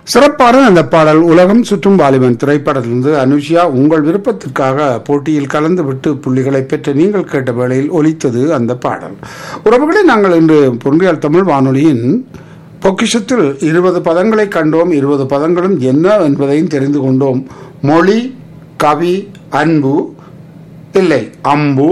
சிறப்பான அந்த பாடல் உலகம் சுற்றும் வாலிபன் திரைப்படத்திலிருந்து அனுஷியா உங்கள் விருப்பத்திற்காக போட்டியில் கலந்துவிட்டு புள்ளிகளை பெற்ற நீங்கள் கேட்ட வேளையில் ஒலித்தது அந்த பாடல் உறவுகளை நாங்கள் இன்று பொன்றியால் தமிழ் வானொலியின் பொக்கிஷத்தில் இருபது பதங்களை கண்டோம் இருபது பதங்களும் என்ன என்பதையும் தெரிந்து கொண்டோம் மொழி கவி அன்பு இல்லை அம்பு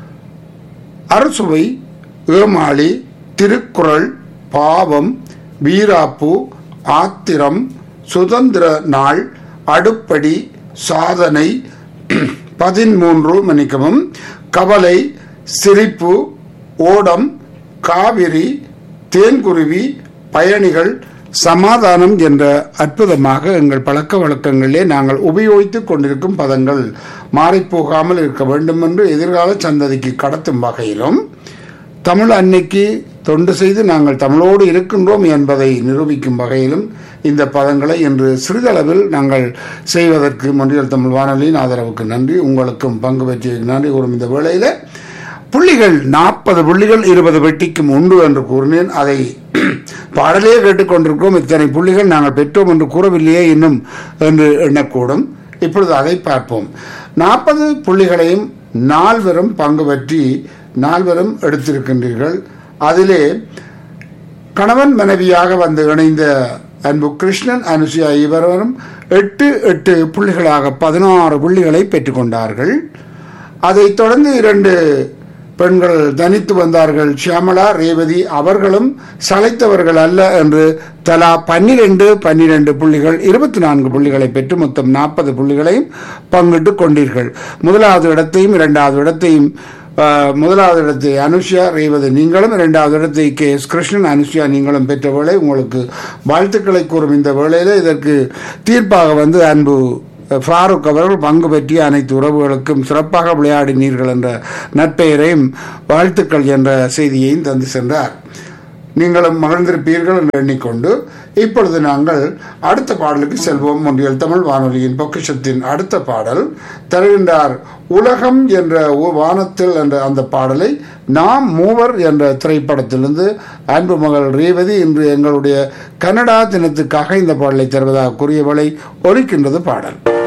அரசுவை ஏமாளி திருக்குறள் பாவம் வீராப்பு ஆத்திரம் சுதந்திர நாள் அடுப்படி சாதனை பதிமூன்று மன்னிக்கவும் கவலை சிரிப்பு ஓடம் காவிரி தேன்குருவி பயணிகள் சமாதானம் என்ற அற்புதமாக எங்கள் பழக்க வழக்கங்களிலே நாங்கள் உபயோகித்துக் கொண்டிருக்கும் பதங்கள் மாறிப்போகாமல் இருக்க வேண்டும் என்று எதிர்கால சந்ததிக்கு கடத்தும் வகையிலும் தமிழ் அன்னைக்கு தொண்டு செய்து நாங்கள் தமிழோடு இருக்கின்றோம் என்பதை நிரூபிக்கும் வகையிலும் இந்த பதங்களை இன்று சிறிதளவில் நாங்கள் செய்வதற்கு மொழியல் தமிழ் வானொலியின் ஆதரவுக்கு நன்றி உங்களுக்கும் பங்கு பெற்றிய நன்றி கூறும் இந்த வேளையில புள்ளிகள் நாற்பது புள்ளிகள் இருபது வெட்டிக்கும் உண்டு என்று கூறினேன் அதை பாடலே கேட்டுக்கொண்டிருக்கிறோம் இத்தனை புள்ளிகள் நாங்கள் பெற்றோம் என்று கூறவில்லையே இன்னும் என்று எண்ணக்கூடும் இப்பொழுது அதை பார்ப்போம் நாற்பது புள்ளிகளையும் நால்வரும் பங்கு பற்றி நால்வரும் எடுத்திருக்கின்றீர்கள் அதிலே கணவன் மனைவியாக வந்து இணைந்த அன்பு கிருஷ்ணன் அனுசுயா இவரும் எட்டு எட்டு புள்ளிகளாக பதினாறு புள்ளிகளை பெற்றுக்கொண்டார்கள் அதைத் தொடர்ந்து இரண்டு பெண்கள் தனித்து வந்தார்கள் ஷியாமலா ரேவதி அவர்களும் சளைத்தவர்கள் அல்ல என்று தலா பன்னிரண்டு பன்னிரண்டு புள்ளிகள் இருபத்தி நான்கு புள்ளிகளை பெற்று மொத்தம் நாற்பது புள்ளிகளையும் பங்கிட்டு கொண்டீர்கள் முதலாவது இடத்தையும் இரண்டாவது இடத்தையும் ஆஹ், முதலாவது இடத்தை அனுஷ்யா ரேவதி நீங்களும் இரண்டாவது இடத்தை கே எஸ் கிருஷ்ணன் அனுஷ்யா நீங்களும் பெற்ற வேளை உங்களுக்கு வாழ்த்துக்களை கூறும் இந்த வேளையில இதற்கு தீர்ப்பாக வந்து அன்பு ஃபாரூக் அவர்கள் பங்கு பற்றிய அனைத்து உறவுகளுக்கும் சிறப்பாக விளையாடினீர்கள் என்ற நற்பெயரையும் வாழ்த்துக்கள் என்ற செய்தியையும் தந்து சென்றார் நீங்களும் மகிழ்ந்திருப்பீர்கள் என்று எண்ணிக்கொண்டு இப்பொழுது நாங்கள் அடுத்த பாடலுக்கு செல்வோம் ஒன்றியல் தமிழ் வானொலியின் பொக்கிஷத்தின் அடுத்த பாடல் தருகின்றார் உலகம் என்ற ஊ- வானத்தில் என்ற அந்த பாடலை நாம் மூவர் என்ற திரைப்படத்திலிருந்து அன்பு மகள் ரேவதி இன்று எங்களுடைய கனடா தினத்துக்காக இந்த பாடலை தருவதாக கூறியவளை ஒலிக்கின்றது பாடல்